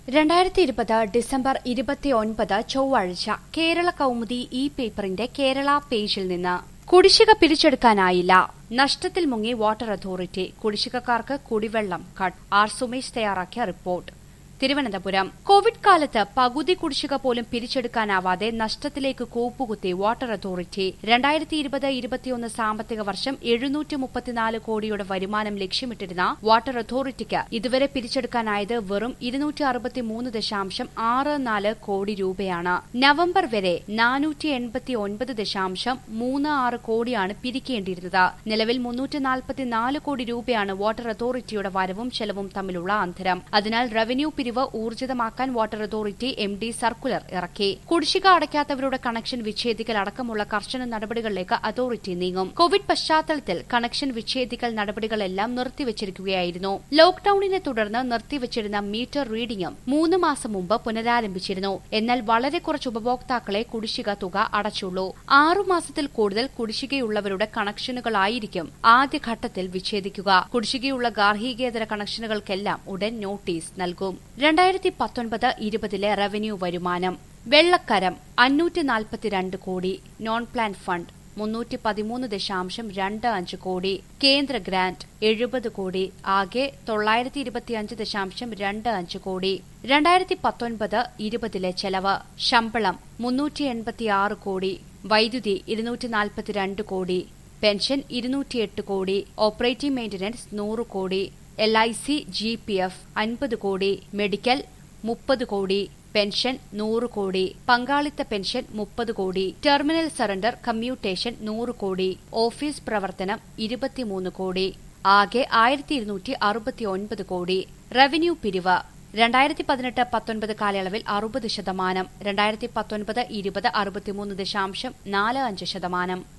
രണ്ടായിരത്തി ഇരുപത് ഡിസംബർ ഇരുപത്തിയൊൻപത് ചൊവ്വാഴ്ച കേരള കൗമുദി ഇ പേപ്പറിന്റെ കേരള പേജിൽ നിന്ന് കുടിശ്ശിക പിരിച്ചെടുക്കാനായില്ല നഷ്ടത്തിൽ മുങ്ങി വാട്ടർ അതോറിറ്റി കുടിശ്ശികക്കാർക്ക് കുടിവെള്ളം കട്ട് ആർ സുമേഷ് തയ്യാറാക്കിയ റിപ്പോർട്ട് തിരുവനന്തപുരം കോവിഡ് കാലത്ത് പകുതി കുടിശ്ശിക പോലും പിരിച്ചെടുക്കാനാവാതെ നഷ്ടത്തിലേക്ക് കൂപ്പുകുത്തി വാട്ടർ അതോറിറ്റി രണ്ടായിരത്തി ഇരുപത് ഇരുപത്തിയൊന്ന് സാമ്പത്തിക വർഷം എഴുന്നൂറ്റി മുപ്പത്തിനാല് കോടിയുടെ വരുമാനം ലക്ഷ്യമിട്ടിരുന്ന വാട്ടർ അതോറിറ്റിക്ക് ഇതുവരെ പിരിച്ചെടുക്കാനായത് വെറും ഇരുന്നൂറ്റി അറുപത്തിമൂന്ന് ദശാംശം ആറ് നാല് കോടി രൂപയാണ് നവംബർ വരെ നാനൂറ്റി എൺപത്തി ഒൻപത് ദശാംശം മൂന്ന് ആറ് കോടിയാണ് പിരിക്കേണ്ടിയിരുന്നത് നിലവിൽ മുന്നൂറ്റി നാൽപ്പത്തിനാല് കോടി രൂപയാണ് വാട്ടർ അതോറിറ്റിയുടെ വരവും ചെലവും തമ്മിലുള്ള അന്തരം അതിനാൽ റവന്യൂ പിരിവ് ഊർജിതമാക്കാൻ water authority M D circular ഇറക്കി കുടിശ്ശിക അടയ്ക്കാത്തവരുടെ കണക്ഷൻ വിച്ഛേദിക്കൽ അടക്കമുള്ള കർശന നടപടികളിലേക്ക് അതോറിറ്റി നീങ്ങും കോവിഡ് പശ്ചാത്തലത്തിൽ കണക്ഷൻ വിച്ഛേദിക്കൽ നടപടികളെല്ലാം നിർത്തിവച്ചിരിക്കുകയായിരുന്നു ലോക്ഡൌണിനെ തുടർന്ന് നിർത്തിവച്ചിരുന്ന മീറ്റർ റീഡിംഗും മൂന്ന് മാസം മുമ്പ് പുനരാരംഭിച്ചിരുന്നു എന്നാൽ വളരെ കുറച്ച് ഉപഭോക്താക്കളെ കുടിശ്ശിക തുക അടച്ചുള്ളൂ ആറുമാസത്തിൽ കൂടുതൽ കുടിശ്ശികയുള്ളവരുടെ കണക്ഷനുകളായിരിക്കും ആദ്യഘട്ടത്തിൽ വിച്ഛേദിക്കുക കുടിശ്ശികയുള്ള ഗാർഹികേതര കണക്ഷനുകൾക്കെല്ലാം ഉടൻ നോട്ടീസ് നൽകും രണ്ടായിരത്തി പത്തൊൻപത് ഇരുപതിലെ റവന്യൂ വരുമാനം വെള്ളക്കരം അഞ്ഞൂറ്റി നാൽപ്പത്തിരണ്ട് കോടി നോൺ പ്ലാൻ ഫണ്ട് മുന്നൂറ്റി പതിമൂന്ന് ദശാംശം രണ്ട് അഞ്ച് കോടി കേന്ദ്ര ഗ്രാന്റ് എഴുപത് കോടി ആകെ തൊള്ളായിരത്തി ഇരുപത്തിയഞ്ച് ദശാംശം രണ്ട് അഞ്ച് കോടി രണ്ടായിരത്തി പത്തൊൻപത് ഇരുപതിലെ ചെലവ് ശമ്പളം മുന്നൂറ്റി എൺപത്തിയാറ് കോടി വൈദ്യുതി ഇരുന്നൂറ്റി നാൽപ്പത്തിരണ്ട് കോടി പെൻഷൻ ഇരുന്നൂറ്റിയെട്ട് കോടി ഓപ്പറേറ്റീവ് മെയിന്റനൻസ് നൂറ് കോടി L I C G P F അൻപത് കോടി മെഡിക്കൽ മുപ്പത് കോടി പെൻഷൻ നൂറ് കോടി പങ്കാളിത്ത പെൻഷൻ മുപ്പത് കോടി ടെർമിനൽ സറണ്ടർ കമ്മ്യൂട്ടേഷൻ നൂറ് കോടി ഓഫീസ് പ്രവർത്തനം ഇരുപത്തിമൂന്ന് കോടി ആകെ ആയിരത്തി ഇരുന്നൂറ്റി അറുപത്തിയൊൻപത് കോടി റവന്യൂ പിരിവ് രണ്ടായിരത്തി പതിനെട്ട് പത്തൊൻപത് കാലയളവിൽ അറുപത് ശതമാനം രണ്ടായിരത്തി പത്തൊൻപത് ഇരുപത് അറുപത്തിമൂന്ന് ദശാംശം നാല് അഞ്ച് ശതമാനം